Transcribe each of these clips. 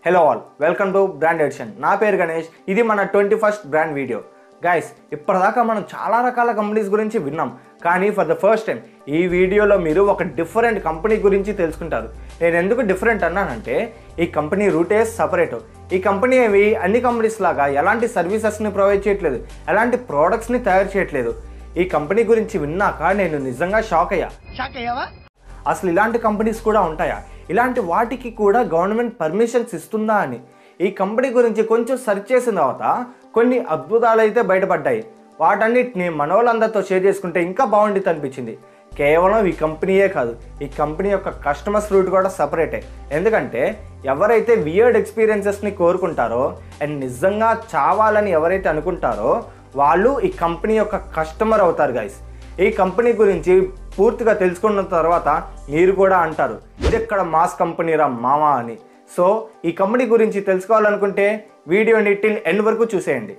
Hello all welcome to brand edition నా పేరు గణేష్ ఇది మన twenty first brand video guys ఇప్పటిదాకా మనం చాలా రకాల కంపెనీస్ గురించి విన్నాం కానీ ఫర్ ద ఫస్ట్ టైం ఈ వీడియోలో మీరు ఒక డిఫరెంట్ కంపెనీ గురించి తెలుసుకుంటారు నేను ఎందుకు డిఫరెంట్ అన్నానంటే ఈ కంపెనీ రూటే సపరేట్ ఈ కంపెనీ అవి అన్ని కంపెనీస్ లాగా ఎలాంటి సర్వీసెస్ని ప్రొవైడ్ చేయట్లేదు ఎలాంటి ప్రోడక్ట్స్ని తయారు చేయట్లేదు ఈ కంపెనీ గురించి విన్నాక నేను నిజంగా షాక్ అయ్యా అసలు ఇలాంటి కంపెనీస్ కూడా ఉంటాయా ఇలాంటి వాటికి కూడా గవర్నమెంట్ పర్మిషన్స్ ఇస్తుందా అని ఈ కంపెనీ గురించి కొంచెం సెర్చ్ చేసిన తర్వాత కొన్ని అద్భుతాలు అయితే బయటపడ్డాయి వాటన్నిటిని మనోళ్ళందరితో షేర్ చేసుకుంటే ఇంకా బాగుండిద్ది అనిపించింది కేవలం ఈ కంపెనీయే కాదు ఈ కంపెనీ యొక్క కస్టమర్స్ రూట్ కూడా సపరేటే ఎందుకంటే ఎవరైతే వియర్డ్ ఎక్స్పీరియన్సెస్ని కోరుకుంటారో అండ్ నిజంగా చావాలని ఎవరైతే అనుకుంటారో వాళ్ళు ఈ కంపెనీ యొక్క కస్టమర్ అవుతారు గైస్ ఈ కంపెనీ గురించి పూర్తిగా తెలుసుకున్న తర్వాత మీరు కూడా అంటారు ఇది ఎక్కడ మాస్ కంపెనీ రా మామా అని సో ఈ కంపెనీ గురించి తెలుసుకోవాలనుకుంటే వీడియోని టిల్ ఎండ్ వరకు చూసేయండి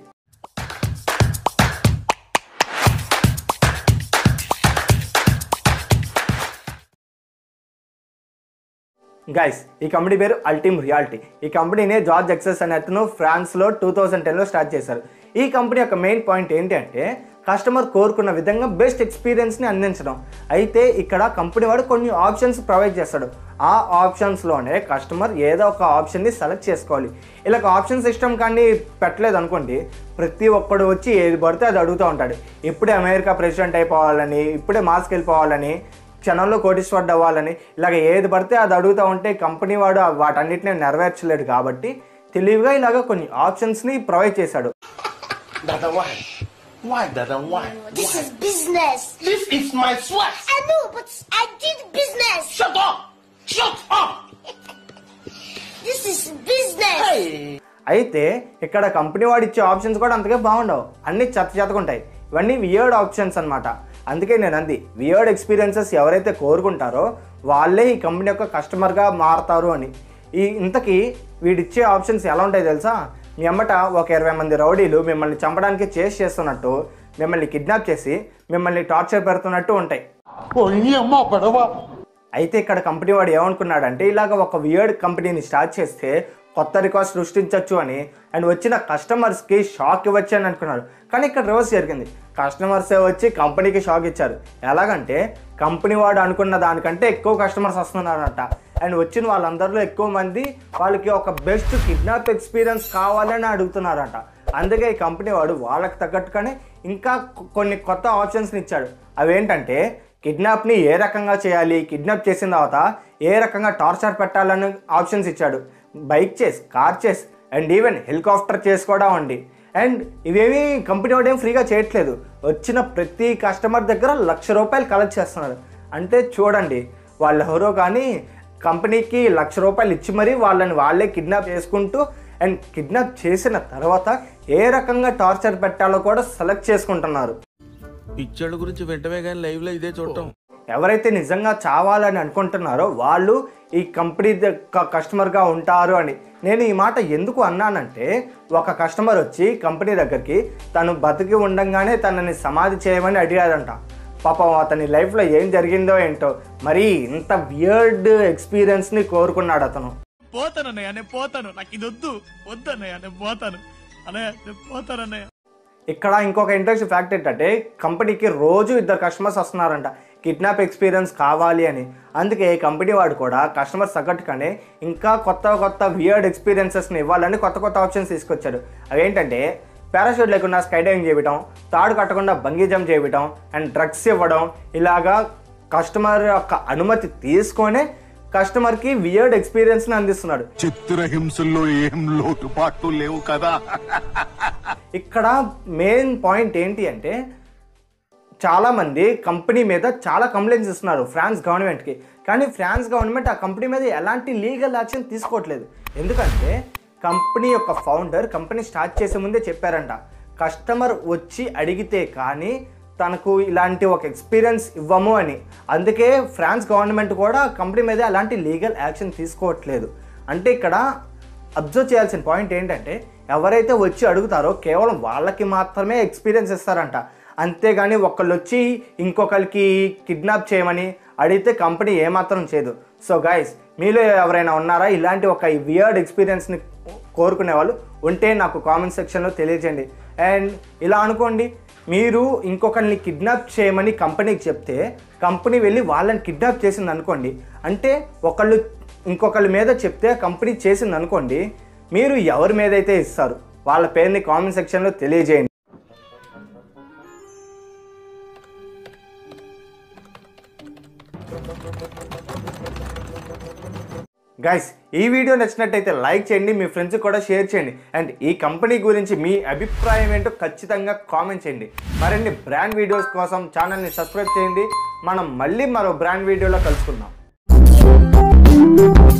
గైస్ ఈ కంపెనీ పేరు అల్టిమ్ రియాలిటీ ఈ కంపెనీని జార్జ్ ఎక్సెస్ అనే అతను ఫ్రాన్స్లో టూ థౌజండ్ టెన్లో స్టార్ట్ చేశారు ఈ కంపెనీ యొక్క మెయిన్ పాయింట్ ఏంటి అంటే కస్టమర్ కోరుకున్న విధంగా బెస్ట్ ఎక్స్పీరియన్స్ని అందించడం అయితే ఇక్కడ కంపెనీ వాడు కొన్ని ఆప్షన్స్ ప్రొవైడ్ చేస్తాడు ఆ ఆప్షన్స్లోనే కస్టమర్ ఏదో ఒక ఆప్షన్ని సెలెక్ట్ చేసుకోవాలి ఇలా ఆప్షన్ సిస్టమ్ కానీ పెట్టలేదు అనుకోండి ప్రతి ఒక్కడు వచ్చి ఏది పడితే అది అడుగుతూ ఉంటాడు ఇప్పుడే అమెరికా ప్రెసిడెంట్ అయిపోవాలని ఇప్పుడే మాస్క్ వెళ్ళిపోవాలని క్షణంలో కోటీశ్వరుడు అవ్వాలని ఇలాగ ఏది పడితే అది అడుగుతూ ఉంటే కంపెనీ వాడు వాటన్నిటిని నెరవేర్చలేడు కాబట్టి తెలివిగా ఇలాగ కొన్ని ఆప్షన్స్ని ప్రొవైడ్ చేశాడు Dada, why? Why, Dada, why? This is business. This is my sweat. I know, but I did business. Shut up! Shut up! This is business. Hey! అయితే ఇక్కడ కంపెనీ వాడు ఇచ్చే ఆప్షన్స్ కూడా అంతగా బాగుండవు అన్ని చెత్త చెత్తకుంటాయి ఇవన్నీ వియర్డ్ ఆప్షన్స్ అన్నమాట అందుకే నేను అంది వియర్డ్ ఎక్స్పీరియన్సెస్ ఎవరైతే కోరుకుంటారో వాళ్ళే ఈ కంపెనీ యొక్క కస్టమర్గా మారతారు అని ఈ ఇంతకీ వీడిచ్చే ఆప్షన్స్ ఎలా ఉంటాయి తెలుసా మీ అమ్మట ఒక ఇరవై మంది రౌడీలు మిమ్మల్ని చంపడానికి చేసి చేస్తున్నట్టు మిమ్మల్ని కిడ్నాప్ చేసి మిమ్మల్ని టార్చర్ పెడుతున్నట్టు ఉంటాయి Oye, అమ్మా పడవ అయితే ఇక్కడ కంపెనీ వాడు ఏమనుకున్నాడంటే ఇలాగ ఒక వియర్డ్ కంపెనీని స్టార్ట్ చేస్తే కొత్త రికార్డ్ సృష్టించవచ్చు అని అండ్ వచ్చిన కస్టమర్స్కి షాక్ ఇవ్వచ్చు అని అనుకున్నారు కానీ ఇక్కడ రివర్స్ జరిగింది కస్టమర్సే వచ్చి కంపెనీకి షాక్ ఇచ్చారు ఎలాగంటే కంపెనీ వాడు అనుకున్న దానికంటే ఎక్కువ కస్టమర్స్ వస్తున్నారంట అండ్ వచ్చిన వాళ్ళందరిలో ఎక్కువ మంది వాళ్ళకి ఒక బెస్ట్ కిడ్నాప్ ఎక్స్పీరియన్స్ కావాలని అడుగుతున్నారంట అందుకే ఈ కంపెనీ వాడు వాళ్ళకి తగ్గట్టుగానే ఇంకా కొ- కొన్ని కొత్త ఆప్షన్స్ని ఇచ్చాడు అవేంటంటే కిడ్నాప్ని ఏ రకంగా చేయాలి కిడ్నాప్ చేసిన తర్వాత ఏ రకంగా టార్చర్ పెట్టాలని ఆప్షన్స్ ఇచ్చాడు బైక్ చేస్ కార్ చేస్ అండ్ ఈవెన్ హెలికాప్టర్ చేసి కూడా ఉంది అండ్ ఇవేమీ కంపెనీ వాడు ఏం ఫ్రీగా చేయట్లేదు వచ్చిన ప్రతి కస్టమర్ దగ్గర లక్ష రూపాయలు కలెక్ట్ చేస్తున్నారు అంటే చూడండి వాళ్ళు ఎవరో కానీ కంపెనీకి లక్ష రూపాయలు ఇచ్చి మరీ వాళ్ళని వాళ్ళే కిడ్నాప్ చేసుకుంటూ అండ్ కిడ్నాప్ చేసిన తర్వాత ఏ రకంగా టార్చర్ పెట్టాలో కూడా సెలెక్ట్ చేసుకుంటున్నారు పిక్చర్ల గురించి వెంటనే కానీ లైవ్ లో ఇదే చూడటం ఎవరైతే నిజంగా చావాలని అనుకుంటున్నారో వాళ్ళు ఈ కంపెనీ యొక్క కస్టమర్గా ఉంటారు అని నేను ఈ మాట ఎందుకు అన్నానంటే ఒక కస్టమర్ వచ్చి కంపెనీ దగ్గరికి తను బతికి ఉండంగానే తనని సమాధి చేయమని అడిగాడంట పాపం అతని లైఫ్లో ఏం జరిగిందో ఏంటో మరి ఇంత వియర్డ్ ఎక్స్పీరియన్స్ని కోరుకున్నాడు అతను పోతాను అన్నయ్య నేను పోతాను నాకు ఇది వద్దు వద్దు అన్నయ్య నేను పోతాను అన్నయ్య నేను పోతాను అన్నయ్య ఇక్కడ ఇంకొక ఇంట్రెస్ట్ ఫ్యాక్ట్ ఏంటంటే కంపెనీకి రోజు ఇద్దరు కస్టమర్స్ వస్తున్నారంట కిడ్నాప్ ఎక్స్పీరియన్స్ కావాలి అని అందుకే కంపెనీ వాడు కూడా కస్టమర్స్ తగ్గట్టుగానే ఇంకా కొత్త కొత్త వియర్డ్ ఎక్స్పీరియన్సెస్ని ఇవ్వాలని కొత్త కొత్త ఆప్షన్స్ తీసుకొచ్చాడు అవేంటంటే పారాషూట్ లేకుండా స్కై డైవింగ్ చేయటం తాడు కట్టకుండా బంగీ జంప్ చేయటం అండ్ డ్రగ్స్ ఇవ్వడం ఇలాగా కస్టమర్ యొక్క అనుమతి తీసుకొనే కస్టమర్కి వియర్డ్ ఎక్స్పీరియన్స్ని అందిస్తున్నాడు చిత్రహింసల్లో ఏం లోటుపాట్లు లేవు కదా ఇక్కడ మెయిన్ పాయింట్ ఏంటి అంటే చాలామంది కంపెనీ మీద చాలా కంప్లైంట్స్ ఇస్తున్నారు ఫ్రాన్స్ గవర్నమెంట్కి కానీ ఫ్రాన్స్ గవర్నమెంట్ ఆ కంపెనీ మీద ఎలాంటి లీగల్ యాక్షన్ తీసుకోవట్లేదు ఎందుకంటే కంపెనీ యొక్క ఫౌండర్ కంపెనీ స్టార్ట్ చేసే ముందే చెప్పారంట కస్టమర్ వచ్చి అడిగితే కానీ తనకు ఇలాంటి ఒక ఎక్స్పీరియన్స్ ఇవ్వము అని అందుకే ఫ్రాన్స్ గవర్నమెంట్ కూడా కంపెనీ మీద ఎలాంటి లీగల్ యాక్షన్ తీసుకోవట్లేదు అంటే ఇక్కడ అబ్జర్వ్ చేయాల్సిన పాయింట్ ఏంటంటే ఎవరైతే వచ్చి అడుగుతారో కేవలం వాళ్ళకి మాత్రమే ఎక్స్పీరియన్స్ ఇస్తారంట అంతేగాని ఒకళ్ళు వచ్చి ఇంకొకరికి కిడ్నాప్ చేయమని అడిగితే కంపెనీ ఏమాత్రం చేయదు సో గైస్ మీలో ఎవరైనా ఉన్నారా ఇలాంటి ఒక వియర్డ్ ఎక్స్పీరియన్స్ని కోరుకునే వాళ్ళు ఉంటే నాకు కామెంట్ సెక్షన్లో తెలియజేయండి అండ్ ఇలా అనుకోండి మీరు ఇంకొకరిని కిడ్నాప్ చేయమని కంపెనీకి చెప్తే కంపెనీ వెళ్ళి వాళ్ళని కిడ్నాప్ చేసింది అనుకోండి అంటే ఒకళ్ళు ఇంకొకళ్ళ మీద చెప్తే కంపెనీ చేసింది అనుకోండి మీరు ఎవరి మీద అయితే ఇస్తారు వాళ్ళ పేరుని కామెంట్ సెక్షన్లో తెలియజేయండి గైస్ ఈ వీడియో నచ్చినట్టయితే లైక్ చేయండి మీ ఫ్రెండ్స్ కూడా షేర్ చేయండి అండ్ ఈ కంపెనీ గురించి మీ అభిప్రాయం ఏంటో ఖచ్చితంగా కామెంట్ చేయండి మరిన్ని బ్రాండ్ వీడియోస్ కోసం ఛానల్ని సబ్స్క్రైబ్ చేయండి మనం మళ్ళీ మరో బ్రాండ్ వీడియోలో కలుసుకుందాం